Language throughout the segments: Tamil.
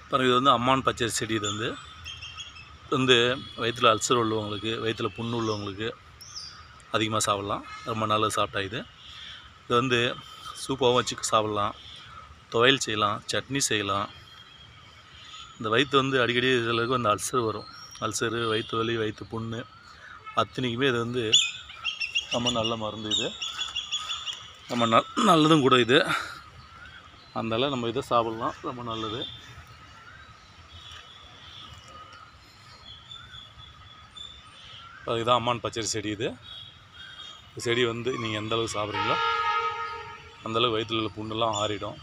பாருங்க இது வந்து அம்மான் பச்சை செடி இது வந்து வந்து வயிற்றில் அல்சர் உள்ளவங்களுக்கு வயிற்றில் புண்ணு உள்ளவங்களுக்கு அதிகமாக சாப்பிட்லாம் ரொம்ப நல்லது சாப்பிட்டா இது இது வந்து சூப்பாகவும் வச்சு சாப்பிட்லாம் துவையல் செய்யலாம் சட்னி செய்யலாம் இந்த வயிற்று வந்து அடிக்கடி சிலருக்கு வந்து அல்சர் வரும் அல்சரு வயிற்று வலி வயிற்று புண்ணு அத்தனைக்குமே இது வந்து ரொம்ப நல்ல மருந்து இது நம்ம ந நல்லதும் கூட இது அதனால் நம்ம இதை சாப்பிட்லாம் ரொம்ப நல்லது இதுதான் அம்மான் பச்சரி செடி இது இந்த செடி வந்து நீங்கள் எந்த அளவுக்கு சாப்பிட்றீங்களோ அந்தளவுக்கு வயிற்றில் உள்ள புண்ணெல்லாம் ஆறிடும்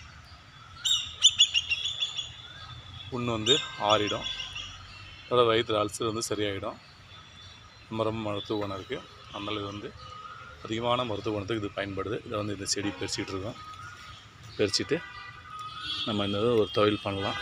புண்ணு வந்து ஆறிடும் அதோட வயிற்றில் அல்சர் வந்து சரியாயிடும் ரொம்ப ரொம்ப மருத்துவ குணம் இருக்குது அதனால் இது வந்து அதிகமான மருத்துவ குணத்துக்கு இது பயன்படுது இதை வந்து இந்த செடி பறிச்சிட்டு இருக்கோம் பறிச்சிட்டு நம்ம இந்த இது ஒரு தொழில் பண்ணலாம்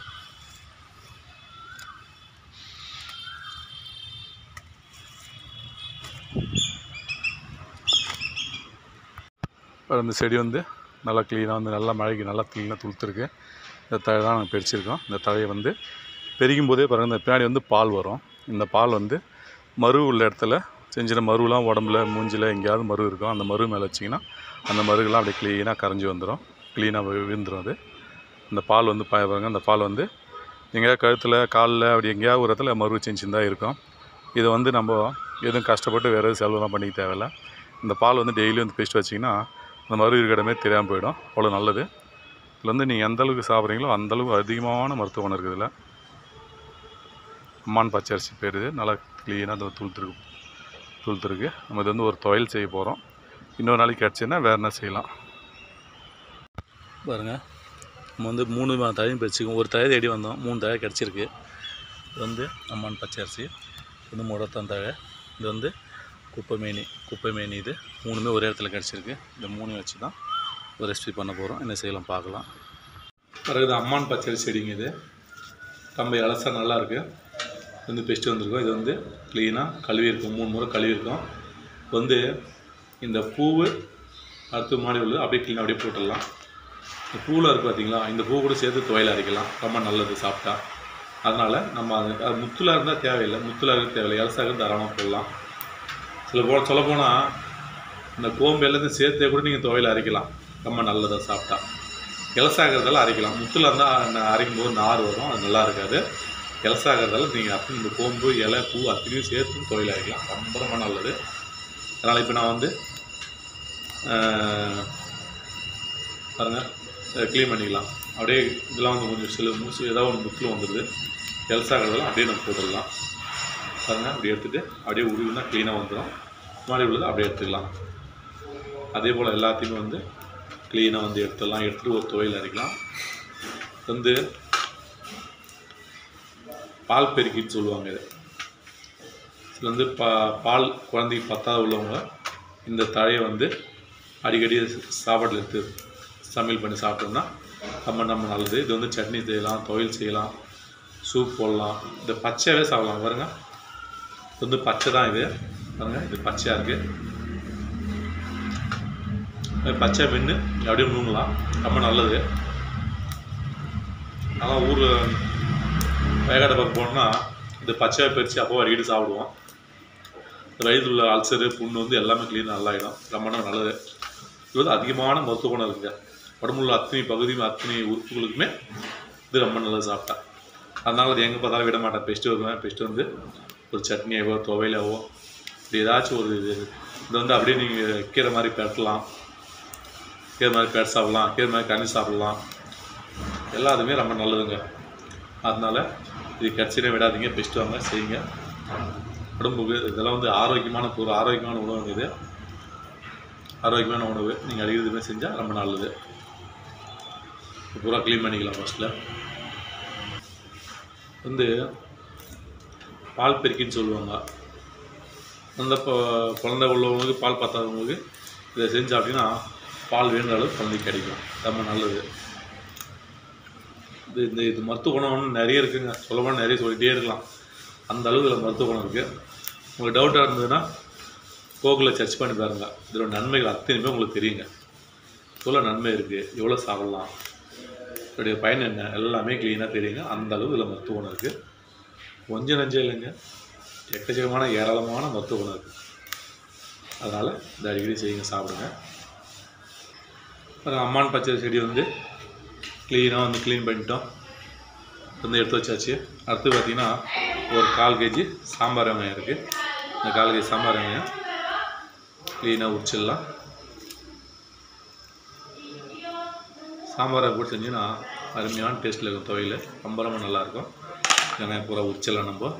இப்போ இந்த செடி வந்து நல்லா க்ளீனாக வந்து நல்லா மழைக்கு நல்லா க்ளீனாக துளுத்துருக்கு இந்த தழை தான் நாங்கள் பறிச்சிருக்கோம் இந்த தழையை வந்து பெரிக்கும் போதே பாருங்கள் இந்த பின்னாடி வந்து பால் வரும் இந்த பால் வந்து மரு உள்ள இடத்துல சின்ன சின்ன மருலாம் உடம்புல மூஞ்சில் எங்கேயாவது மரு இருக்கும் அந்த மரு மேலே வச்சிங்கன்னா அந்த மருகெல்லாம் அப்படியே க்ளீனாக கரைஞ்சி வந்துடும் க்ளீனாக விழுந்துடும் அது இந்த பால் வந்து பா- பாருங்க அந்த பால் வந்து எங்கேயாவது கழுத்தில் காலில் அப்படி எங்கேயாவது ஒரு இடத்துல மரு சின்ன சின்னதாக இருக்கும் இதை வந்து நம்ம எதுவும் கஷ்டப்பட்டு வேறு எதுவும் செலவுலாம் பண்ணிக்க தேவையில்ல இந்த பால் வந்து டெய்லி வந்து பேசிட்டு வச்சிங்கன்னா அந்த மரு இருக்கிற இடமே தெரியாமல் போயிடும் அவ்வளோ நல்லது இதில் வந்து நீங்கள் எந்த அளவுக்கு சாப்பிட்றீங்களோ அந்த அளவுக்கு அதிகமான மருத்துவ குணம் இருக்குது இதில் அம்மான் பச்சரிசி பேர் இது நல்லா க்ளீனாக அந்த துளுத்துருக்கு துளுத்துருக்கு நம்ம இது வந்து ஒரு துவையல் செய்ய போகிறோம் இன்னொரு நாளைக்கு கிடச்சின்னா வேறு என்ன செய்யலாம் பாருங்க நம்ம வந்து மூணு மா- தழையும் பறிச்சுக்கோம் ஒரு தழை தேடி வந்தோம் மூணு தழை கிடச்சிருக்கு இது வந்து அம்மான் பச்சரிசி இது வந்து முடத்தான் தழை இது வந்து குப்பைமேனி குப்பைமேனி இது மூணுமே ஒரே இடத்துல கிடச்சிருக்கு இந்த மூணு வச்சு தான் ஒரு ரெசிபி பண்ண போகிறோம் என்ன செய்யலாம் பார்க்கலாம் பிறகு இது அம்மான் பச்சரி செடிங்க இது ரொம்ப இலசா நல்லா இருக்குது இது வந்து பெஸ்ட்டு வந்திருக்கும் இது வந்து க்ளீனாக கழுவி இருக்கும் மூணு முறை கழுவி இருக்கும் வந்து இந்த பூவு அடுத்து மாடி உள்ளது அப்படியே க்ளீனாக அப்படியே போட்டுடலாம் இந்த பூவில் இருக்குது பார்த்தீங்களா இந்த பூ கூட சேர்த்து துவையல் அரைக்கலாம் ரொம்ப நல்லது சாப்பிட்டா அதனால் நம்ம அது அது முத்தில் இருந்தால் தேவையில்லை முத்தில் இருக்க தேவையில்லை இலசாக தாராளமாக போடலாம் சில போ சொல்ல போனால் இந்த கோம்பு எல்லாத்தையும் சேர்த்தே கூட நீங்கள் துவையல் அரைக்கலாம் ரொம்ப நல்லதாக சாப்பிட்டா இலசாகிறதால அரைக்கலாம் முத்தில் இருந்தால் அரைக்கும் போது நார் வரும் அது நல்லா இருக்காது இலசாகிறதால நீங்கள் அப்படி இந்த கோம்பு இலை பூ அத்தனையும் சேர்த்து துவையல் அரைக்கலாம் ரொம்ப ரொம்ப நல்லது அதனால் இப்போ நான் வந்து ஆஹ், பாருங்க க்ளீன் பண்ணிக்கலாம் அப்படியே இதெல்லாம் வந்து கொஞ்சம் சில மூச்சு ஏதாவது ஒன்று முக்கில் வந்துடுது எல்சாகிறதெல்லாம் அப்படியே நம்ம போட்டுடலாம் பாருங்க அப்படி எடுத்துகிட்டு அப்படியே உருவினா க்ளீனாக வந்துடும் மாடி உள்ளது அப்படியே எடுத்துக்கலாம் அதே போல் எல்லாத்தையுமே வந்து க்ளீனாக வந்து எடுத்துடலாம் எடுத்துகிட்டு ஒரு துவையல் அரைக்கலாம் வந்து பால் பெருக்கின்னு சொல்லுவாங்க இது இதில் வந்து பா பால் குழந்தைக்கு பத்தாவது உள்ளவங்க இந்த தழையை வந்து அடிக்கடி சாப்பாட்டில் எடுத்து சமையல் பண்ணி சாப்பிட்டோம்னா நம்ம நம்ம நல்லது இது வந்து சட்னி செய்யலாம் துவையல் செய்யலாம் சூப் போடலாம் இந்த பச்சையாகவே சாப்பிடலாம் பாருங்க இது வந்து பச்சை தான் இது பாருங்க இது பச்சையாக இருக்குது பச்சை மென்று அப்படியே நூங்கலாம் ரொம்ப நல்லது ஆனால் ஊர் வயக்காடு பக்கம் போனோம்னா இது பச்சையாக பறித்து அப்போ அடிக்கடி சாப்பிடுவோம் இந்த வயிற்றில் உள்ள அல்சரு புண்ணு வந்து எல்லாமே க்ளீன் நல்லாயிடும் ரொம்ப நல்லது இது வந்து அதிகமான மருத்துவ குணம் இருக்குங்க உடம்புல உள்ள அத்தனை பகுதியும் அத்தனை உறுப்புகளுக்குமே இது ரொம்ப நல்லது சாப்பிட்டா அதனால அது எங்கே பார்த்தாலும் விட மாட்டேன் பெஸ்ட்டு வருவேன் பெஸ்ட்டு வந்து ஒரு சட்னியாவோ துவையிலாவோ இப்படி ஏதாச்சும் ஒரு இது இது வந்து அப்படியே நீங்கள் கீரை மாதிரி பெரட்டலாம் கீரை மாதிரி பெரட்டு சாப்பிட்லாம் கீரை மாதிரி கனி சாப்பிட்லாம் எல்லாத்துமே ரொம்ப நல்லதுங்க அதனால இது கிடச்சினே விடாதீங்க பெஸ்ட்டு வாங்க செய்யுங்க உடம்புக்கு இதெல்லாம் வந்து ஆரோக்கியமான பொருள் ஆரோக்கியமான உணவு இது ஆரோக்கியமான உணவு நீங்கள் அடிக்கடி இதுமாதிரி செஞ்சால் ரொம்ப நல்லது பூரா க்ளீன் பண்ணிக்கலாம் ஃபஸ்ட்டில் வந்து பால் பெருக்கின்னு சொல்லுவாங்க அந்த இப்போ குழந்தை உள்ளவங்களுக்கு பால் பத்தாதவங்களுக்கு இதை செஞ்சு அப்படின்னா பால் வேணுற அளவுக்கு குழந்தைக்கு கிடைக்கும் ரொம்ப நல்லது இது இந்த இது மருத்துவ குணம் ஒன்று நிறைய இருக்குங்க சொல்லப்போனால் நிறைய சொல்லிகிட்டே இருக்கலாம் அந்த அளவுக்கு இதில் மருத்துவ குணம் இருக்குது உங்களுக்கு டவுட்டாக இருந்ததுன்னா கோகுலில் சர்ச் பண்ணி பாருங்கள் இதோட நன்மைகள் அத்தனையுமே உங்களுக்கு தெரியுங்க எவ்வளோ நன்மை இருக்குது எவ்வளோ சாப்பிட்லாம் இதோடைய பயன் என்ன எல்லாமே க்ளீனாக தெரியுங்க அந்த அளவு இதில் மருத்துவ குணம் இருக்குது கொஞ்சம் நஞ்சம் இல்லைங்க எக்கச்சக்கமான ஏராளமான மருத்துவ குணம் இருக்குது அதனால் இந்த அடிக்கடி செய்யுங்க சாப்பிடுங்க அப்புறம் அம்மான் பச்சை செடி வந்து க்ளீனாக வந்து க்ளீன் பண்ணிட்டோம் வந்து எடுத்து வச்சாச்சு அடுத்து பார்த்திங்கன்னா ஒரு கால் கேஜி சாம்பார் வெங்காயம் இருக்குது இந்த கால் கேஜி சாம்பார் வெங்காயம் க்ளீனாக உரிச்சிடலாம் சாம்பாரை போட்டு செஞ்சீங்கன்னா அருமையான டேஸ்ட்டில் இருக்கும் துவையில் ரொம்ப ரொம்ப நல்லாயிருக்கும் வெங்காயம் பூரா உரிச்சிடலாம் நம்ம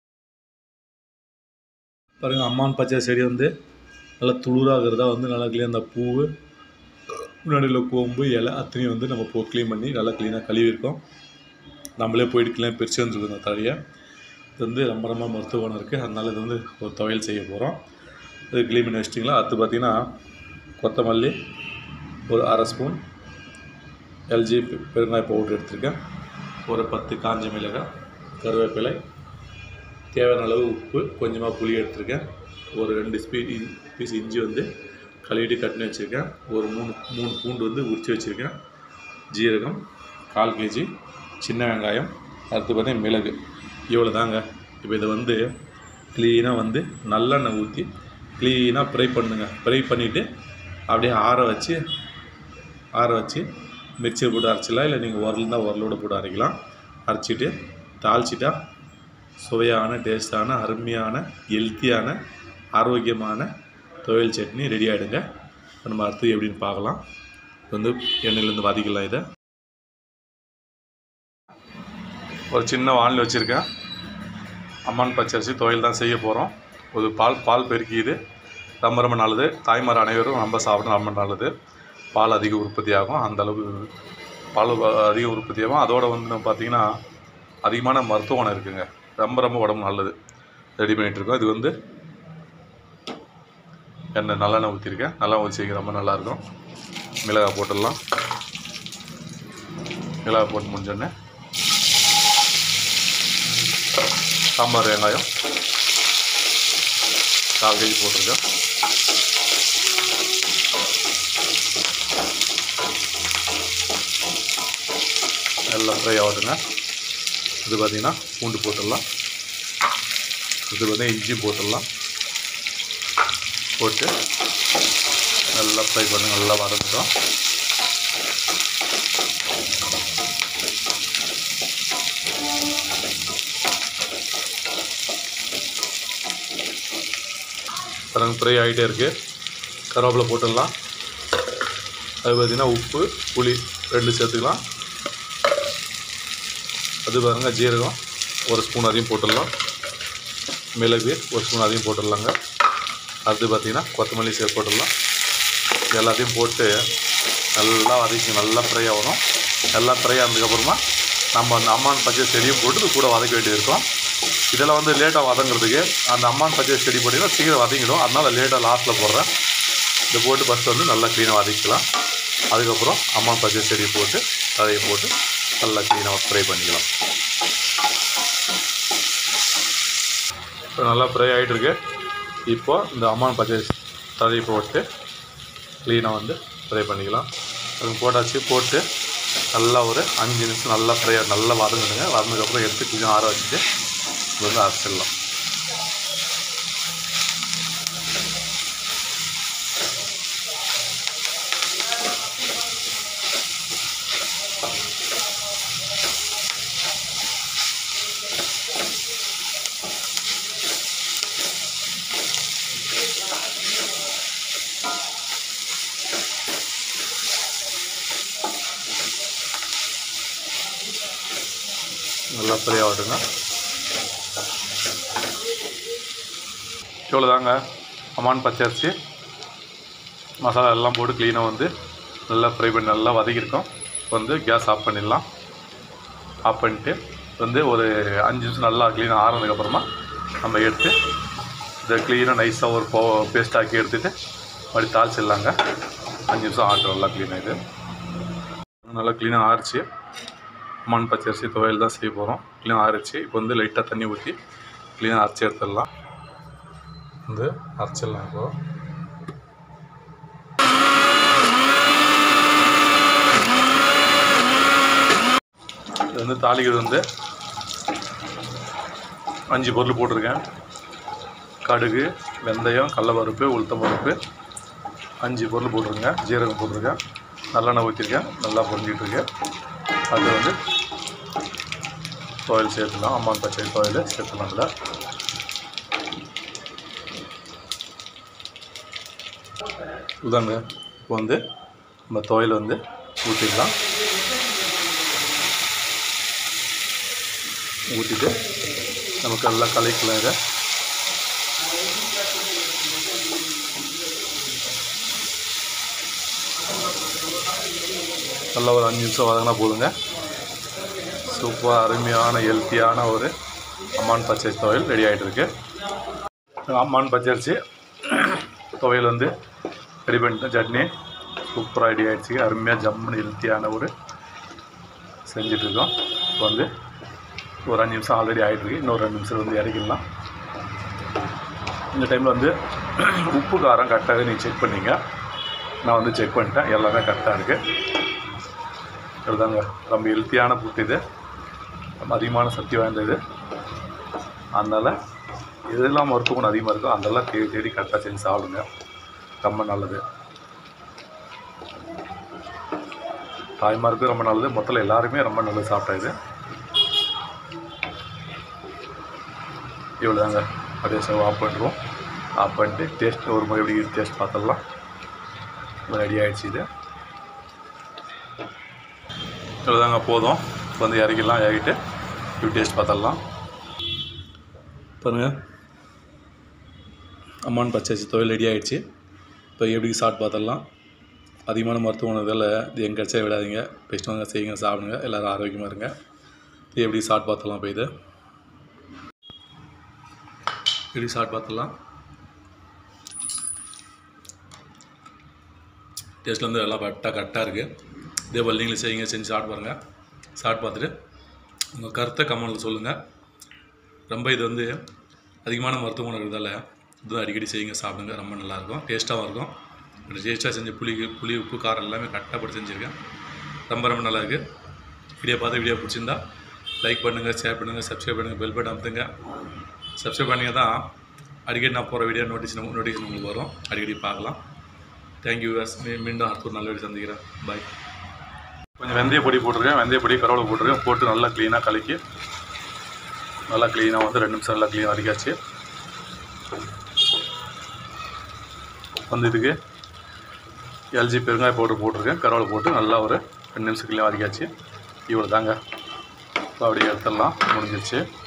பாருங்கள் அம்மான் பச்சை செடி வந்து நல்லா துளுராகிறதா வந்து நல்லா க்ளீன் அந்த பூவு முன்னாடியில் கோம்பு இலை அத்தனையும் வந்து நம்ம போ க்ளீன் பண்ணி நல்லா க்ளீனாக கழுவிருக்கோம் நம்மளே போயிட்டு க்ளீன் பிரித்து வந்துருக்கோம் இந்த தழையை இது வந்து ரொம்ப ரொம்ப மருத்துவ குணம் இருக்குது அதனால இது வந்து ஒரு துவையல் செய்ய போகிறோம் இது க்ளீன் பண்ணி வச்சிட்டிங்களா அடுத்து பார்த்திங்கன்னா கொத்தமல்லி ஒரு அரை ஸ்பூன் எல்ஜி பெருங்காய பவுடர் எடுத்திருக்கேன் ஒரு பத்து காஞ்ச மிளகாய் கருவேப்பிலை தேவையான அளவு உப்பு கொஞ்சமாக புளி எடுத்திருக்கேன் ஒரு ரெண்டு ஸ்பீ பீஸ் இஞ்சி வந்து கழுவிட்டு கட்டினு வச்சுருக்கேன் ஒரு மூணு மூணு பூண்டு வந்து உரித்து வச்சுருக்கேன் ஜீரகம் கால் கேஜி சின்ன வெங்காயம் அடுத்து பார்த்தீங்கன்னா மிளகு இவ்வளோ தாங்க இப்போ இதை வந்து க்ளீனாக வந்து நல்லெண்ணெய் ஊற்றி க்ளீனாக ஃப்ரை பண்ணுங்க ஃப்ரை பண்ணிவிட்டு அப்படியே ஆற வச்சு ஆற வச்சு மிக்சியில் போட்டு அரைச்சிடலாம் இல்லை நீங்கள் உரல் தான் உரலோட போட்டு அரைக்கலாம் அரைச்சிட்டு தாளிச்சிட்டா சுவையான டேஸ்டான அருமையான ஹெல்த்தியான ஆரோக்கியமான துவையல் சட்னி ரெடி ஆகிடுங்க இப்போ நம்ம அடுத்து எப்படின்னு பார்க்கலாம் இது வந்து எண்ணெயிலேருந்து வதக்கிடலாம் இதை ஒரு சின்ன வானில் வச்சுருக்கேன் அம்மான் பச்சரிசி துவையல் தான் செய்ய போகிறோம் ஒரு பால் பால் பெருக்கிது ரொம்ப ரொம்ப நல்லது தாய்மார் அனைவரும் ரொம்ப சாப்பிட ரொம்ப நல்லது பால் அதிக உற்பத்தி ஆகும் அந்த அளவு பால் வ- அதிக உற்பத்தி ஆகும் அதோட வந்து நம்ம பார்த்திங்கன்னா அதிகமான மருத்துவ குணம் இருக்குங்க ரொம்ப ரொம்ப உடம்பு நல்லது ரெடி பண்ணிகிட்டு இருக்கோம் இது வந்து எண்ணெய் நல்லெண்ணெய் ஊற்றிருக்கேன் நல்லா ஊற்றி ரொம்ப நல்லாயிருக்கும் மிளகாய் போட்டுடலாம் மிளகாய் போட்டு முடிஞ்சோடனே சாம்பார் வெங்காயம் கால் கேஜி போட்டிருக்கேன் எல்லாம் ஃப்ரை ஆகட்டுங்க இது பார்த்திங்கன்னா பூண்டு போட்டுடலாம் இது பார்த்தீங்கன்னா இஞ்சி போட்டுடலாம் போட்டு நல்லா ஃப்ரை பண்ணி நல்லா வதக்கிட்டோம் பாருங்க ஃப்ரை ஆகிட்டே இருக்குது கருவேப்பிலை போட்டுடலாம் அது பார்த்திங்கன்னா உப்பு புளி ரெண்டு சேர்த்துக்கலாம் அது பாருங்க ஜீரகம் ஒரு ஸ்பூன் அதையும் போட்டுடலாம் மிளகு ஒரு ஸ்பூன் அதையும் போட்டுடலாங்க அடுத்து பார்த்திங்கன்னா கொத்தமல்லி சேர்த்து போட்டுடலாம் இது எல்லாத்தையும் போட்டு நல்லா வதக்கி நல்லா ஃப்ரை ஆகணும் நல்லா ஃப்ரை ஆனதுக்கப்புறமா நம்ம அந்த அம்மான் பச்சை செடியும் போட்டு இது கூட வதக்க வேண்டியது இருக்கும் இதெல்லாம் வந்து லேட்டாக வதங்குறதுக்கு அந்த அம்மான் பச்சை செடி போட்டிங்கன்னா சீக்கிரம் வதங்கிடும் அதனால் லேட்டாக லாஸ்ட்டில் போடுறேன் இதை போட்டு ஃபஸ்ட்டு வந்து நல்லா க்ளீனாக வதக்கிக்கலாம் அதுக்கப்புறம் அம்மான் பச்சை செடி போட்டு அதையும் போட்டு நல்லா க்ளீனாக ஃப்ரை பண்ணிக்கலாம் இப்போ நல்லா ஃப்ரை ஆகிட்டு இருக்கு இப்போ இந்த அம்மான் பச்சை தழையை போட்டு க்ளீனாக வந்து ஃப்ரை பண்ணிக்கலாம் அது போட்டாச்சு போட்டு நல்லா ஒரு அஞ்சு நிமிஷம் நல்லா ஃப்ரை நல்லா வதங்கிடுங்க வதங்கினதுக்கப்புறம் எடுத்து கொஞ்சம் ஆற வச்சுட்டு இது வந்து அரைச்சிடலாம் நல்லா ஃப்ரை ஆகட்டுங்க இவ்வளோ தாங்க அம்மான் பச்சரிசி மசாலா எல்லாம் போட்டு க்ளீனாக வந்து நல்லா ஃப்ரை பண்ணி நல்லா வதக்கியிருக்கோம் இப்போ வந்து கேஸ் ஆஃப் பண்ணிடலாம் ஆஃப் பண்ணிட்டு வந்து ஒரு அஞ்சு நிமிஷம் நல்லா க்ளீனாக ஆறுனதுக்கப்புறமா நம்ம எடுத்து இதை க்ளீனாக நைஸாக ஒரு போ பேஸ்ட் ஆக்கி எடுத்துகிட்டு மறுபடி தாளிச்சிடலாங்க அஞ்சு நிமிஷம் ஆட்டும் நல்லா க்ளீனாக இது நல்லா க்ளீனாக ஆறிச்சு மண் பச்சரிசி துவையல் தான் செய்ய போகிறோம் க்ளீனாக ஆறிச்சு இப்போ வந்து லைட்டாக தண்ணி ஊற்றி க்ளீனாக அரைச்சி எடுத்துடலாம் வந்து அரைச்சிடலாம் இப்போ இது வந்து தாளிக்கிறது வந்து அஞ்சு பொருள் போட்டிருக்கேன் கடுகு வெந்தயம் கடலப்பருப்பு உளுத்தம் பருப்பு அஞ்சு பொருள் போட்டிருக்கேங்க ஜீரகம் போட்டிருக்கேன் நல்லெண்ணெய் ஊற்றிருக்கேன் நல்லா பொரிஞ்சிட்டு இருக்கேன் அதில் வந்து துவையல் சேர்த்துலாம் அம்மான் பச்சை துவையல் சேர்த்துலாம் அதில் இதாங்க இப்போ வந்து நம்ம துவையல் வந்து ஊற்றிக்கலாம் ஊற்றிட்டு நமக்கு நல்லா கலைக்கலாம் இதை நல்லா ஒரு அஞ்சு நிமிஷம் வதங்கினா போதுங்க சூப்பராக அருமையான ஹெல்த்தியான ஒரு அம்மான் பச்சை துவையல் ரெடி ஆகிட்டு இருக்கு அம்மான் பச்சரிசி துவையல் வந்து ரெடி பண்ணிட்டேன் சட்னி சூப்பராக ரெடி ஆகிடுச்சு அருமையாக ஜம்முன்னு ஹெல்த்தியான ஒரு செஞ்சிட்ருக்கோம் இப்போ வந்து ஒரு அஞ்சு நிமிஷம் ஆல்ரெடி ஆகிட்டுருக்கு இன்னொரு ரெண்டு நிமிஷம் வந்து இறக்கிடலாம் இந்த டைமில் வந்து உப்பு காரம் கரெக்டாக நீங்கள் செக் பண்ணீங்க நான் வந்து செக் பண்ணிட்டேன் எல்லாமே கரெக்டாக இருக்குது இதுதாங்க ரொம்ப ஹெல்த்தியான ஃபுட் இது ரொம்ப அதிகமான சக்தி வாய்ந்தது அதனால் எதெல்லாம் மருத்துவ குணம் அதிகமாக இருக்கோ அதெல்லாம் தேடி தேடி கரெக்டாக செஞ்சு சாப்பிடுங்க ரொம்ப நல்லது தாய்மாருக்கு ரொம்ப நல்லது மொத்தத்தில் எல்லாருமே ரொம்ப நல்லது சாப்பிட்டா இது இவ்வளோ தாங்க அப்படியே ஸ்டவ் ஆஃப் பண்ணிடுவோம் ஆஃப் பண்ணிட்டு டேஸ்ட் ஒரு முறை எப்படி டேஸ்ட் பார்த்துடலாம் ரெடி ஆகிடுச்சு இது இவ்வளோ தாங்க போதும் இப்போ வந்து இறக்கிடலாம் இறக்கிட்டு இப்படி டேஸ்ட் பார்த்துடலாம் பாருங்கள் அம்மான் பச்சரிசி துவையல் ரெடி ஆகிடுச்சு இப்போ எப்படி சாப்பிட்டு பார்த்துடலாம் அதிகமான மருத்துவ உணவுகளை இது எங்கே கிடச்சா விடாதீங்க பெஸ்ட் வாங்க செய்யுங்க சாப்பிடுங்க எல்லோரும் ஆரோக்கியமாக இருங்க இது எப்படி சாப்பிட்டு பார்த்துடலாம் இப்போ இது எப்படி சாப்பிட்டு பார்த்துடலாம் டேஸ்ட்டில் வந்து எல்லாம் கரெக்டாக கரெக்டாக இருக்குது இதே போல் நீங்களும் செய்யுங்க செஞ்சு சாப்பிட்டு பாருங்கள் சாப்பிட்டு பார்த்துட்டு உங்கள் கருத்தை கமெண்ட்டில் சொல்லுங்கள் ரொம்ப இது வந்து அதிகமான மருத்துவ குணம் இருக்கிறதால இது அடிக்கடி செய்யுங்க சாப்பிடுங்க ரொம்ப நல்லாயிருக்கும் டேஸ்ட்டாகவும் இருக்கும் டேஸ்ட்டாக செஞ்சு புளி புளி உப்பு காரம் எல்லாமே கரெக்டாக போட்டு செஞ்சுருக்கேன் ரொம்ப ரொம்ப நல்லா இருக்குது வீடியோ பார்த்து வீடியோ பிடிச்சிருந்தா லைக் பண்ணுங்கள் ஷேர் பண்ணுங்கள் சப்ஸ்கிரைப் பண்ணுங்கள் பெல் பட்டன் அமுத்துங்க சப்ஸ்கிரைப் பண்ணிங்க தான் அடிக்கடி நான் போகிற வீடியோ நோட்டீஸ் நோட்டிஃபிகேஷன் உங்களுக்கு வரும் அடிக்கடி பார்க்கலாம் தேங்க்யூ மீண்டும் அடுத்த ஒரு நல்ல வீடியோ சந்திக்கிறேன் பாய் கொஞ்சம் வெந்தய பொடி போட்டிருக்கேன் வெந்தய பொடி கருவேலை போட்டிருக்கேன் போட்டு நல்லா க்ளீனாக கலக்கி நல்லா க்ளீனாக வந்து ரெண்டு நிமிஷம் நல்லா க்ளீனாக வதக்காச்சு வந்து இதுக்கு எல்ஜி பெருங்காய பவுடர் போட்டிருக்கேன் கருவேலை போட்டு நல்லா ஒரு ரெண்டு நிமிஷம் க்ளீனாக வதக்காச்சு இவ்வளோ தாங்க இப்போ அப்படியே எடுத்துடலாம் முடிஞ்சிருச்சு